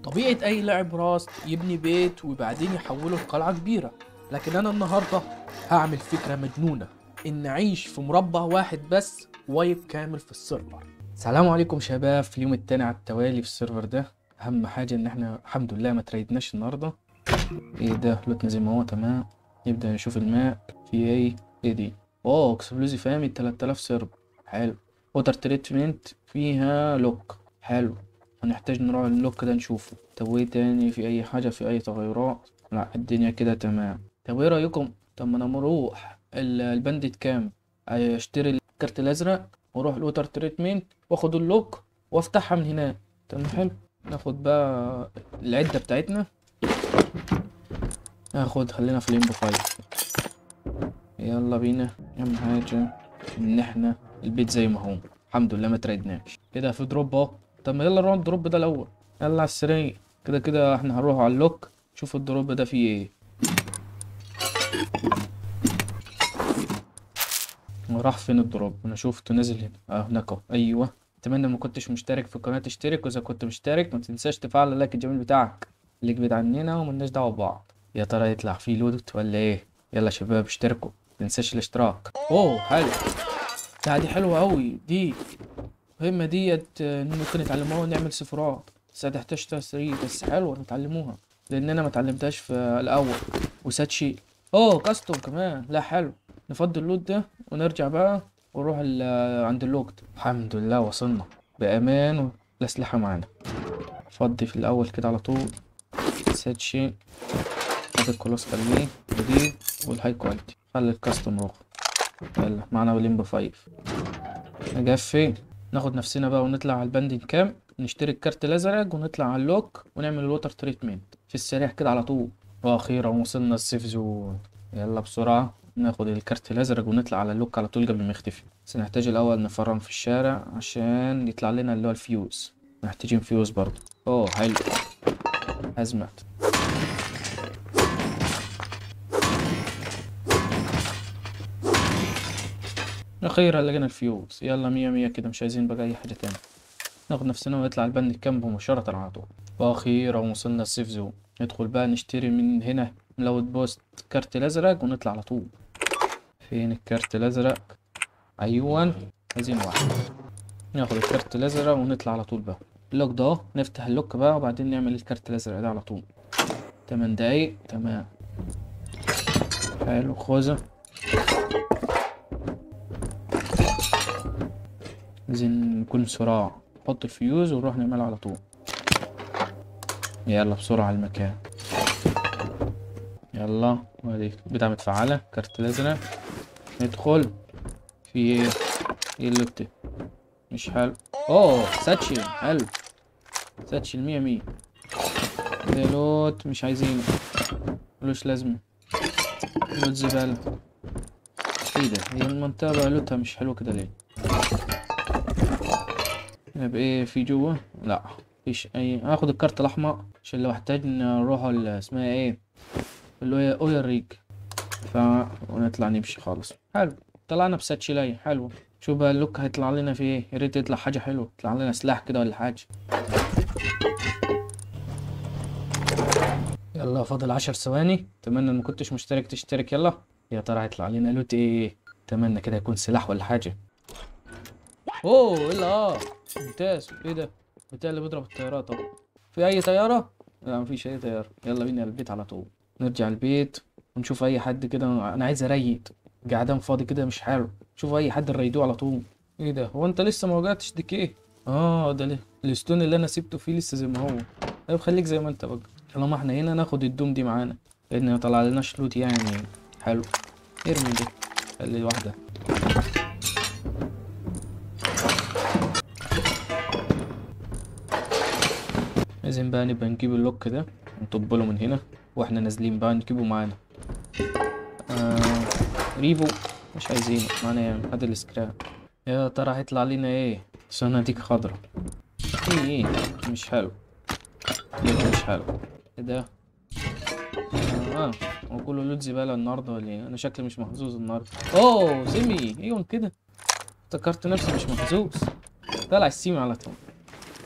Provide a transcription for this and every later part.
طبيعة أي لاعب راس يبني بيت وبعدين يحوله لقلعة كبيرة لكن أنا النهاردة هعمل فكرة مجنونة إن أعيش في مربع واحد بس وايب كامل في السيرفر السلام عليكم شباب في اليوم التاني على التوالي في السيرفر ده أهم حاجة إن إحنا الحمد لله ما تريدناش النهاردة إيه ده لوتنا زي ما هو تمام نبدأ نشوف الماء في إيه إيه دي أوه اكسبلوزي فامي 3000 سيرفر حلو ووتر تريتمنت فيها لوك حلو هنحتاج نروح اللوك ده نشوفه طب وايه تاني في اي حاجة في اي تغيرات لا الدنيا كده تمام طب ايه رأيكم طب ما انا نروح ال- البندت كام اشتري الكارت الازرق واروح الوتر تريتمنت واخد اللوك وافتحها من هناك تمام حلو ناخد بقى العدة بتاعتنا ناخد خلينا في الامبو فايف يلا بينا اهم حاجة ان احنا البيت زي ما هو الحمد لله ما تريدناش كده في دروب اهو طب ما يلا نروح الدروب ده الاول يلا على السريع كده كده احنا هنروح على اللوك شوف الدروب ده فيه ايه راح فين الدروب انا شفته نازل هنا اه هناك اهو ايوه اتمنى ما كنتش مشترك في القناه تشترك واذا كنت مشترك ما تنساش تفعل اللايك الجميل بتاعك اللي بعيد عننا وملناش دعوه ببعض يا ترى يطلع فيه لودت ولا ايه يلا شباب اشتركوا متنساش الاشتراك اوه حلو لا دي حلوه قوي دي المهمة ديت آه، ممكن نتعلموها ونعمل سفرات بس هتحتاج تسريب بس حلوة نتعلموها لأن أنا متعلمتهاش في الأول وساتشي أوه كاستوم كمان لا حلو نفضي اللوت ده ونرجع بقى ونروح ال- عند اللوكت الحمد لله وصلنا بأمان والأسلحة معانا فضي في الأول كده على طول ساتشي هذا الكولوس خليه جديد والهاي كواليتي خلي الكاستوم روخ يلا معنا وليمبو فايف نجفي ناخد نفسنا بقى ونطلع على الباندين كام نشتري الكارت الازرق ونطلع على اللوك ونعمل الوتر تريتمنت في السريع كده على طول واخيرا وصلنا السيف زون يلا بسرعة ناخد الكارت الازرق ونطلع على اللوك على طول قبل ما يختفي بس نحتاج الاول نفرم في الشارع عشان يطلع لنا اللي هو الفيوز محتاجين فيوز برضه اوه حلو ازمت اخيرا لقينا الفيوز يلا مية مية كده مش عايزين بقى اي حاجة تاني ناخد نفسنا ونطلع البند الكامب مباشرة على طول واخيرا وصلنا السيف زون ندخل بقى نشتري من هنا من الاوت بوست كارت الازرق ونطلع على طول فين الكارت الازرق ايوه عايزين واحد ناخد الكارت الازرق ونطلع على طول بقى اللوك ده اهو نفتح اللوك بقى وبعدين نعمل الكارت الازرق ده على طول تمن دقايق تمام حلو خوذة عايزين نكون بسرعة نحط الفيوز ونروح نعمله على طول يلا بسرعة على المكان يلا وادي بتاع متفعلة كارت الأزرق ندخل في ايه ايه اللي بت- مش حلو اوه ساتشي حلو ساتشي المية مية ده لوت مش عايزينه ملوش لازمة لوت زبالة ايه ده هي المنطقة بقى لوتها مش حلو كده ليه طيب ايه في جوه لا مفيش اي هاخد الكارت الاحمر عشان لو احتاج نروح ال- اسمها ايه اللي هي اويل ريج ف ونطلع نمشي خالص حلو طلعنا بساتشيلاي حلو شوف بقى اللوك هيطلع لنا في ايه يا ريت يطلع حاجه حلوه يطلع لنا سلاح كده ولا حاجه يلا فاضل عشر ثواني اتمنى ان ما كنتش مشترك تشترك يلا يا ترى هيطلع لنا لوت ايه اتمنى كده يكون سلاح ولا حاجه اوه ايه اللي اه ممتاز ايه ده بتاع اللي بيضرب الطيارات اهو في اي طياره لا مفيش اي طياره يلا بينا البيت على طول نرجع البيت ونشوف اي حد كده انا عايز اريد قاعدان فاضي كده مش حلو شوف اي حد نريدوه على طول ايه ده هو انت لسه ما وجعتش ديك ايه اه ده ليه الستون اللي انا سيبته فيه لسه زي ما هو طيب خليك زي ما انت بقى طالما احنا هنا ناخد الدوم دي معانا لان ما طلع لناش لوت يعني حلو ارمي دي خلي واحده لازم بقى نبقى نجيب اللوك ده نطبله من هنا واحنا نازلين بقى نجيبه معانا آه ريفو مش عايزينه معانا يعني هذا السكراب يا ترى هيطلع لنا ايه صناديق خضرا ايه ايه مش حلو ليه مش حلو ايه ده اه هو كله لود زبالة النهاردة ولا ايه انا شكلي مش محظوظ النهاردة اوه سيمي ايوه كده افتكرت نفسي مش محظوظ طلع السيمي على طول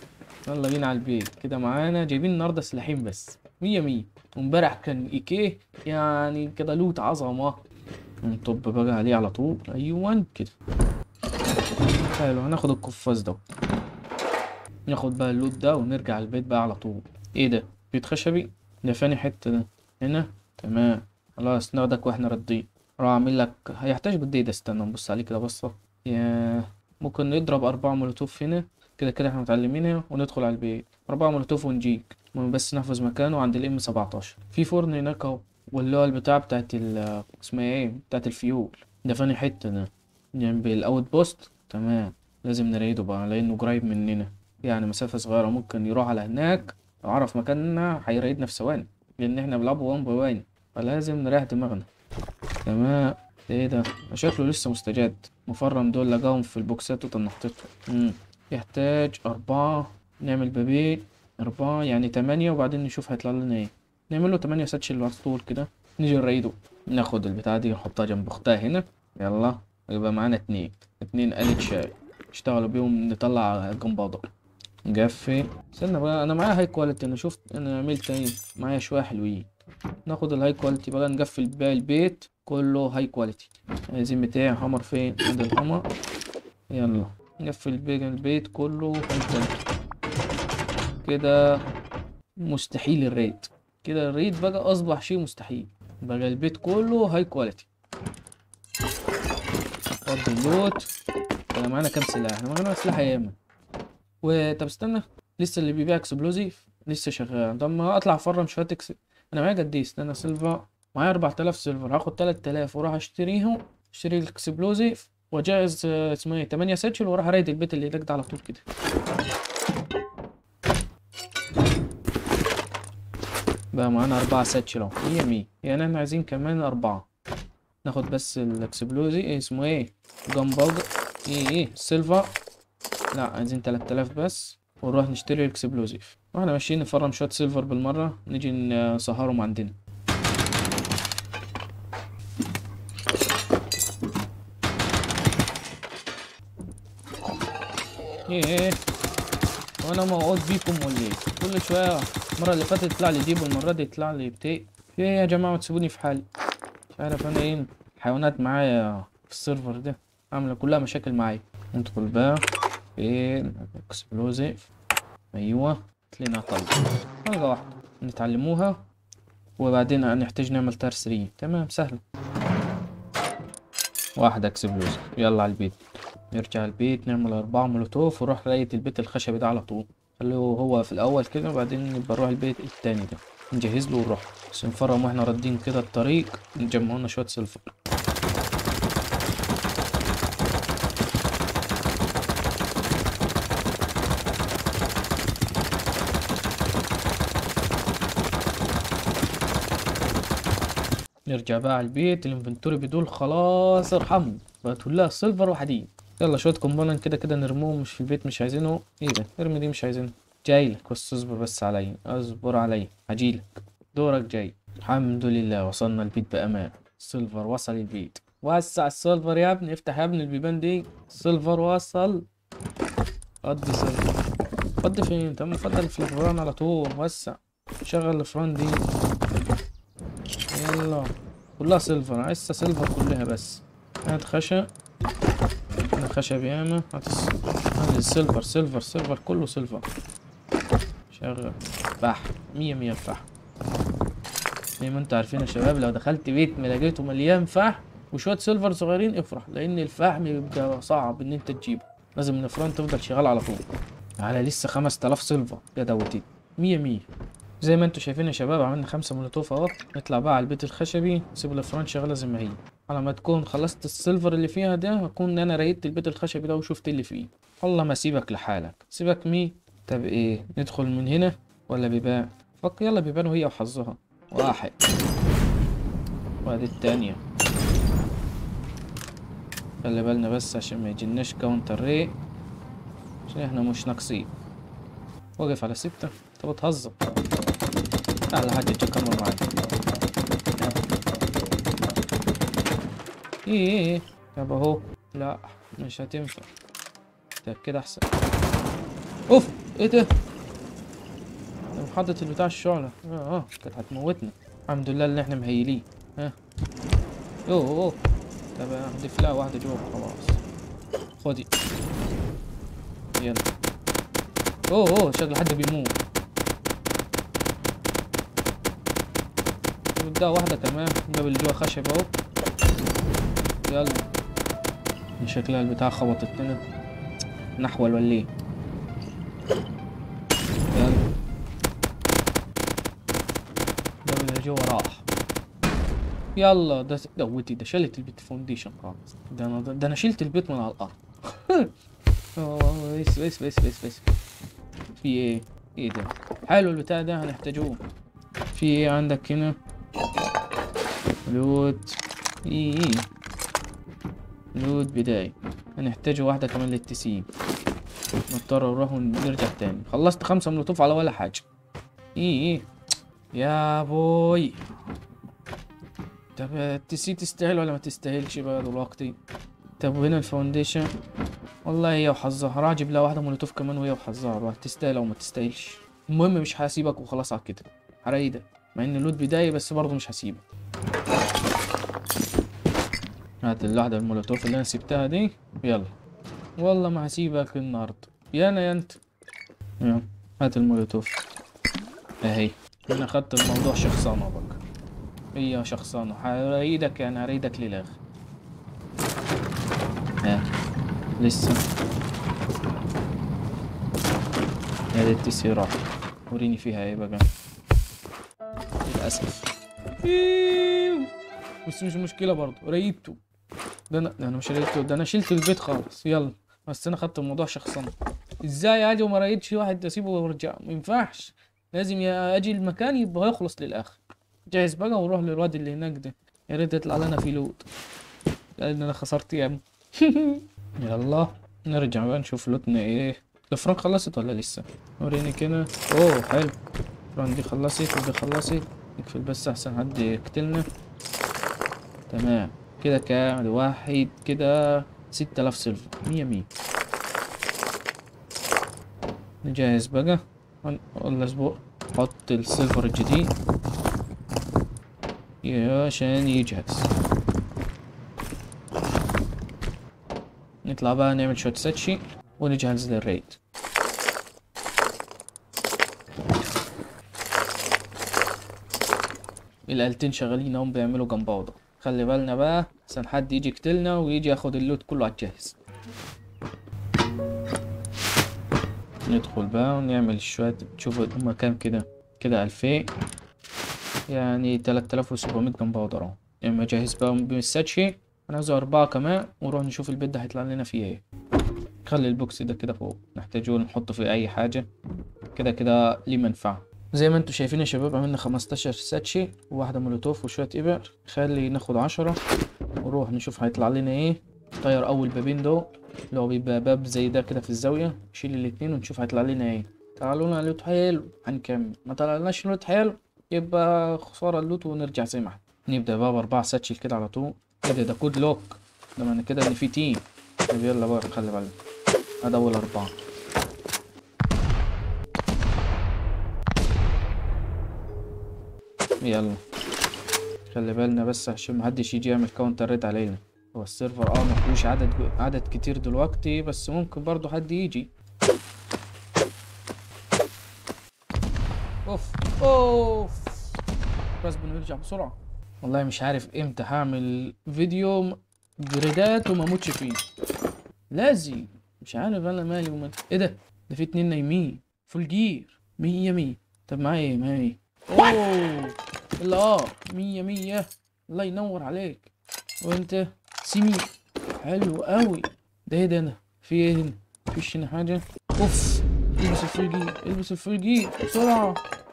يلا بينا على البيت كده معانا جايبين النهارده سلاحين بس مية مية وامبارح كان ايكيه يعني كده لوت عظمة نطب بقى عليه على طول ايوه كده حلو هناخد القفاز ده ناخد بقى اللوت ده ونرجع البيت بقى على طول ايه ده بيت خشبي ده فاني حتة ده هنا تمام خلاص ناخدك واحنا راضيين راح اعمل لك هيحتاج قد ايه ده استنى نبص عليه كده بصة يا ممكن نضرب أربعة مولوتوف هنا كده كده احنا متعلمينها وندخل على البيت أربعة مولوتوف ونجيك المهم بس نحفظ مكانه عند الام 17 في فرن هناك اهو واللي هو البتاع بتاعت ال اسمها ايه بتاعت الفيول ده فاني حتة ده جنب الاوت بوست تمام لازم نريده بقى لانه قريب مننا يعني مسافة صغيرة ممكن يروح على هناك لو عرف مكاننا هيريدنا في ثواني لان احنا بنلعبه وان باي وان فلازم نريح دماغنا تمام ده ايه ده شكله لسه مستجد مفرم دول لقاهم في البوكسات وطنحتهم مم. يحتاج أربعة نعمل بابين أربعة يعني تمانية وبعدين نشوف هيطلع لنا ايه نعمل له تمانية ساتشل على طول كده نيجي نريده ناخد البتاعة دي نحطها جنب أختها هنا يلا يبقى معانا اتنين اتنين آلة شاي اشتغلوا بيهم نطلع جنباضة نقفل استنى بقى انا معايا هاي كواليتي انا شفت انا عملت ايه معايا شوية حلوين ناخد الهاي كواليتي بقى نقفل باقي البيت كله هاي كواليتي عايزين بتاع حمر فين عند الحمر يلا نقفل باقي البيت كله هاي كواليتي كده مستحيل الريد كده الريد بقى اصبح شيء مستحيل بقى البيت كله هاي كواليتي فضي اللوت انا معانا كام سلاح احنا معانا سلاح ياما وطب استنى لسه اللي بيبيع اكسبلوزيف لسه شغال طب ما اطلع افرم شويه اكس انا معايا قد ايه استنى سيلفر معايا 4000 سيلفر هاخد 3000 واروح اشتريهم اشتري الاكسبلوزيف واجهز آه، اسمه ايه 8 ساتشل واروح اريد البيت اللي هناك ده على طول كده بقى معانا أربعة ساتشل اهو مية مية يعني احنا عايزين كمان أربعة ناخد بس الاكسبلوزي إيه اسمه ايه جامباج ايه ايه سيلفر لا عايزين 3000 بس ونروح نشتري الاكسبلوزيف واحنا ماشيين نفرم شوية سيلفر بالمرة نيجي نسهرهم عندنا ايه ايه وانا موعود بيكم ولا ايه كل شوية المرة اللي فاتت يطلع لي ديب والمرة دي يطلع لي بتاع في ايه يا جماعة ما تسيبوني في حالي مش عارف انا ايه الحيوانات معايا في السيرفر ده عاملة كلها مشاكل معايا ندخل بقى فين اكسبلوزيف ايوه تلاقينا طلقة طلقة واحدة نتعلموها وبعدين نحتاج نعمل تار 3 تمام سهلة واحد اكسبلوزيف يلا على البيت نرجع البيت نعمل أربعة مولوتوف ونروح راية البيت الخشبي ده على طول خليه هو في الأول كده وبعدين نبقى نروح البيت التاني ده نجهز له ونروح بس نفرم واحنا راضين كده الطريق نجمع لنا شوية سلفر نرجع بقى على البيت الانفنتوري بدول خلاص ارحموا بقت كلها سيلفر وحديد يلا شوية كومبوننت كده كده نرموهم مش في البيت مش عايزينه ايه ده ارمي دي مش عايزينه جايلك بس اصبر بس عليا اصبر عليا هجيلك دورك جاي الحمد لله وصلنا البيت بأمان سيلفر وصل البيت وسع السيلفر يا ابني افتح يا ابني البيبان دي سيلفر وصل قضي سيلفر قضي فين طب فضل في الفران على طول وسع شغل الفران دي يلا كلها سيلفر عايزة سيلفر كلها بس هات خشب هات خشب ياما هات الس- هات السيلفر سيلفر سيلفر كله سيلفر شغل فحم مية مية فحم زي ما انتوا عارفين يا شباب لو دخلت بيت ما لقيته مليان فحم وشوية سيلفر صغيرين افرح لأن الفحم بيبقى صعب إن أنت تجيبه لازم النفران تفضل شغال على طول على لسه خمس تلاف سيلفر يا دوتي مية مية زي ما انتوا شايفين يا شباب عملنا خمسة مولوتوف اهو نطلع بقى على البيت الخشبي نسيب الفران شغالة زي ما هي على ما تكون خلصت السيلفر اللي فيها ده اكون انا ريدت البيت الخشبي ده وشفت اللي فيه والله ما سيبك لحالك سيبك مي طب ايه ندخل من هنا ولا بيبان فك يلا بيبان وهي وحظها واحد وادي التانية خلي بالنا بس عشان ما يجيناش كاونتر ري عشان احنا مش ناقصين واقف على ستة انت بتهزر تعال حاجة تكمل معايا ايه ايه ايه طب اهو لا مش هتنفع ده كده احسن اوف ايه ده حاطط البتاع الشعلة اه اه كانت هتموتنا الحمد لله اللي احنا مهيلين ها اوه اوه طب احذف لها واحدة جوا خلاص خدي يلا اوه اوه شكل حد بيموت ده واحدة كمان جاب اللي جوا خشب اهو يلا دي شكلها البتاع خبطت لنا نحول ولا ايه يلا جاب اللي جوا راح يلا ده دوتي ده شلت البيت فونديشن خالص ده انا ده انا شلت البيت من على الارض اوه بس بس بس بس بس في ايه ايه ده حلو البتاع ده هنحتاجوه في ايه عندك هنا لوت ايه ايه لوت بداية هنحتاج واحدة كمان للتسييم نضطر نروح ونرجع تاني خلصت خمسة ملوتوف على ولا حاجة ايه ايه يا بوي طب التسي تستاهل ولا ما تستاهلش بقى دلوقتي طب وهنا الفاونديشن والله هي وحظها راح اجيب لها واحدة مولوتوف كمان وهي وحظها بقى تستاهل او ما تستاهلش المهم مش هسيبك وخلاص على كده هريدك مع ان اللوت بداية بس برضه مش هسيبك هات الواحدة المولوتوف اللي انا سبتها دي يلا والله ما هسيبك النهاردة يا انا يا انت يلا هات المولوتوف اهي انا اخدت الموضوع شخصانة بقى هي شخصانة هريدك يعني هريدك للاخر ها لسه هذه التسيرات وريني فيها ايه بقى للأسف إيو. بس مش مشكلة برضه ريدته ده انا ده انا مش ريدته ده انا شلت البيت خالص يلا بس انا خدت الموضوع شخصنا ازاي اجي وما ريدش واحد اسيبه وارجع ما ينفعش لازم يا اجي المكان يبقى يخلص للاخر جاهز بقى ونروح للواد اللي هناك ده يا ريت يطلع لنا في لوت لان انا خسرت يا يلا نرجع بقى نشوف لوتنا ايه الفرن خلصت ولا لسه وريني كده اوه حلو الفرن دي خلصت ودي خلصت نقفل بس احسن حد يقتلنا تمام كده كام ده واحد كده ستة آلاف سيلفر مية مية نجهز بقى ون- ولا اسبوع حط السيلفر الجديد يا عشان يجهز نطلع بقى نعمل شوت ساتشي ونجهز للريد الآلتين شغالين هم بيعملوا جنباوضة خلي بالنا بقى عشان حد يجي يقتلنا ويجي ياخد اللوت كله على الجاهز ندخل بقى ونعمل شوية تشوف هما كام كده كده ألفين يعني تلات آلاف وسبعمية جنباوضة اهو اما جاهز بقى بالساتشي هنعوز أربعة كمان ونروح نشوف البيت ده هيطلع لنا فيه ايه خلي البوكس ده كده فوق نحتاجه نحطه فيه أي حاجة كده كده ليه منفعة زي ما انتوا شايفين يا شباب عملنا 15 ساتشي وواحدة مولوتوف وشوية إبر خلي ناخد عشرة ونروح نشوف هيطلع لنا ايه طير أول بابين دول اللي هو بيبقى باب زي ده كده في الزاوية نشيل الاتنين ونشوف هيطلع لنا ايه طلعوا لنا لوت حلو هنكمل ما طلعناش لوت حلو يبقى خسارة اللوت ونرجع زي ما احنا نبدأ بقى بأربعة ساتشل كده على طول ايه ده ده كود لوك ده معنى كده إن في تيم طب يلا بقى خلي بالك هذا أول أربعة يلا خلي بالنا بس عشان محدش يجي يعمل كاونتر ريد علينا هو السيرفر اه مفيهوش عدد عدد كتير دلوقتي بس ممكن برضو حد يجي اوف اوف بس بنرجع بسرعة والله مش عارف امتى هعمل فيديو م- بريدات وما اموتش فيه لازم مش عارف انا مالي وما ايه ده ده في اتنين نايمين فول جير مية مية طب معايا ايه معايا ايه اوه الا اه مية مية الله ينور عليك وانت سيمي حلو قوي ده ايه ده انا في ايه هنا مفيش هنا حاجة اوف البس الفول جير البس الفول جير بسرعة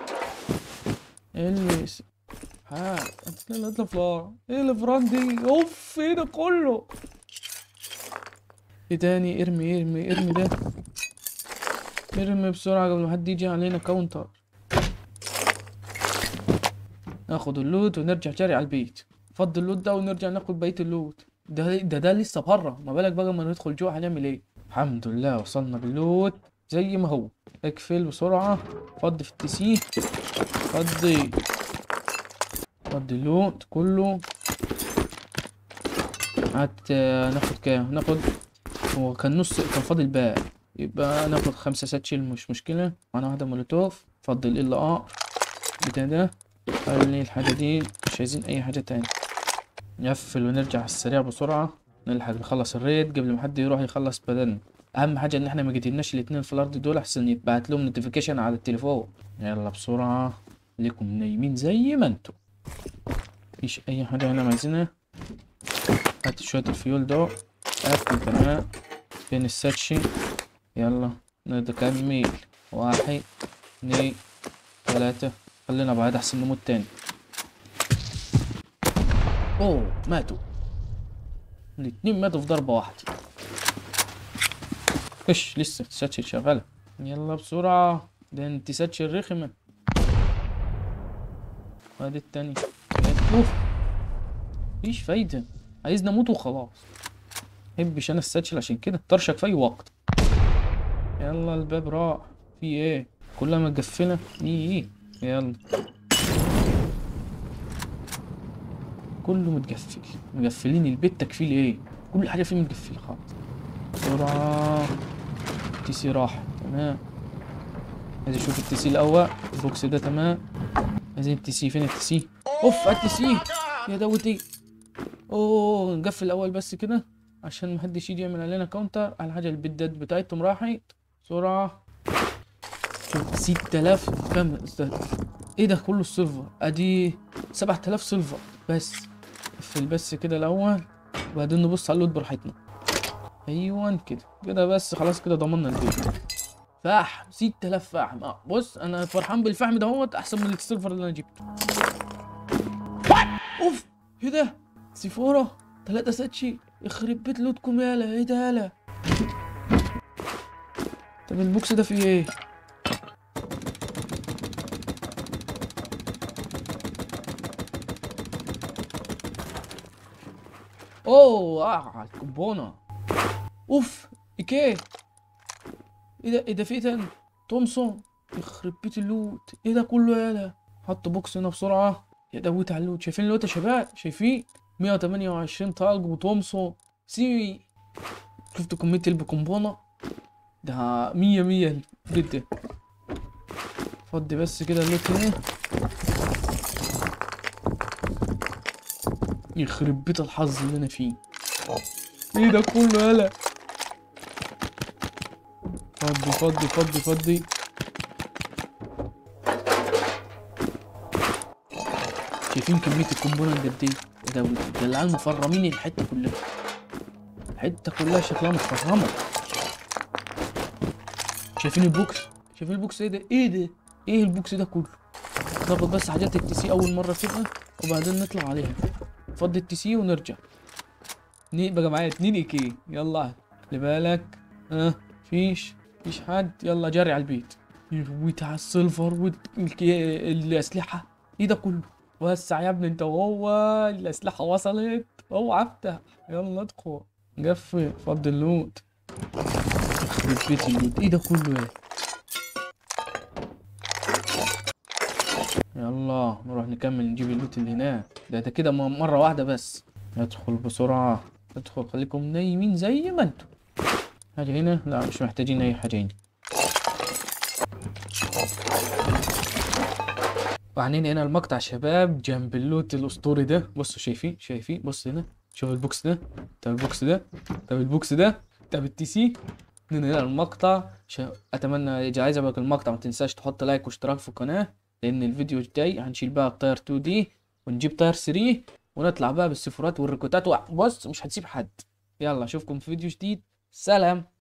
البس ها لا اطلع فلار ايه الفران دي اوف ايه ده كله ايه تاني ارمي ارمي ارمي ده ارمي بسرعة قبل ما حد يجي علينا كاونتر ناخد اللوت ونرجع جري على البيت فض اللوت ده ونرجع ناخد بقية اللوت ده ده ده لسه بره ما بالك بقى ما ندخل جوه هنعمل ايه الحمد لله وصلنا باللوت زي ما هو اقفل بسرعة فضي في التي سي فضي فضي اللوت كله هات ناخد كام ناخد هو كان نص كان فاضل باقي يبقى ناخد خمسة ساتشل مش مشكلة معانا واحدة مولوتوف فضل ال ار بتاع ده خلي الحاجة دي مش عايزين أي حاجة تاني نقفل ونرجع على السريع بسرعة نلحق نخلص الريد قبل ما حد يروح يخلص بدلنا أهم حاجة إن احنا ما قتلناش الاتنين في الأرض دول أحسن يتبعت لهم نوتيفيكيشن على التليفون يلا بسرعة ليكم نايمين زي ما انتوا مفيش أي حاجة هنا عايزينها هات شوية الفيول ده قفل تمام فين الساتشي يلا نكمل واحد اتنين تلاتة خلينا بعد احسن نموت تاني اوه ماتوا الاتنين ماتوا في ضربة واحدة ايش لسه ساتشل شغالة يلا بسرعة ده انت ساتشل رخمة وادي التاني اوف مفيش فايدة عايز نموت وخلاص محبش انا الساتشل عشان كده طرشك في اي وقت يلا الباب راح في ايه كلها متقفلة ايه ايه يلا كله متقفل مقفلين البيت تكفيل ايه كل حاجة فيه متقفلة خالص بسرعة التي سي راح تمام عايز اشوف التي سي الاول البوكس ده تمام عايزين التي سي فين التي سي اوف التي سي يا دوتي اوه نقفل الاول بس كده عشان محدش يجي يعمل علينا كاونتر على حاجة البيدات بتاعتهم راحت بسرعة ستة آلاف كم ايه ده كله السيلفر ادي سبعة آلاف سيلفر بس قفل بس كده الاول وبعدين نبص على اللود براحتنا ايوه كده كده بس خلاص كده ضمننا البيت فحم ستة آلاف فحم اه بص انا فرحان بالفحم دهوت احسن من السيلفر اللي انا جبته اوف ايه ده سيفورا تلاتة ساتشي يخرب بيت لودكم يالا ايه ده يالا طب البوكس ده فيه ايه اوه اه الكوبونة اوف ايكيه ايه ده ايه ده في إيه تاني تومسون يخرب بيت اللوت ايه ده كله يالا حط بوكس هنا بسرعة يا دوت على اللوت شايفين اللوت يا شباب شايفين 128 طلق وتومسون سي شفتوا كمية البكمبونة ده مية مية جدا فضي بس كده اللوت هنا يخرب بيت الحظ اللي انا فيه ايه ده كله يالا فضي فضي فضي فضي شايفين كمية الكومبوننت قد ايه ده ده العيال مفرمين الحتة كلها الحتة كلها شكلها متفرمة شايفين البوكس شايفين البوكس ايه ده ايه ده ايه البوكس ده كله ناخد بس حاجات التي سي اول مرة فيها وبعدين نطلع عليها نفضي التي سي ونرجع اتنين بقى معايا اتنين ايكي يلا خلي بالك اه فيش فيش حد يلا جري على البيت ويت على السيلفر والاسلحة ايه ده كله وسع يا ابني انت وهو الاسلحة وصلت اوعى افتح يلا ادخل قفل فضي اللوت يخرب بيت اللوت ايه ده كله ايه يلا نروح نكمل نجيب اللوت اللي هناك ده ده كده م- مرة واحدة بس ادخل بسرعة ادخل خليكم نايمين زي ما انتم حاجة هنا لا مش محتاجين اي حاجة هنا وعنين هنا المقطع شباب جنب اللوت الاسطوري ده بصوا شايفين شايفين بص هنا شوف البوكس ده طب البوكس ده طب البوكس ده طب التي سي من هنا المقطع شا... اتمنى اذا عجبك المقطع ما تنساش تحط لايك واشتراك في القناة لان الفيديو الجاي هنشيل بقى الطير 2 دي ونجيب طير 3 ونطلع بقى بالسفرات والريكوتات بص مش هتسيب حد يلا اشوفكم في فيديو جديد سلام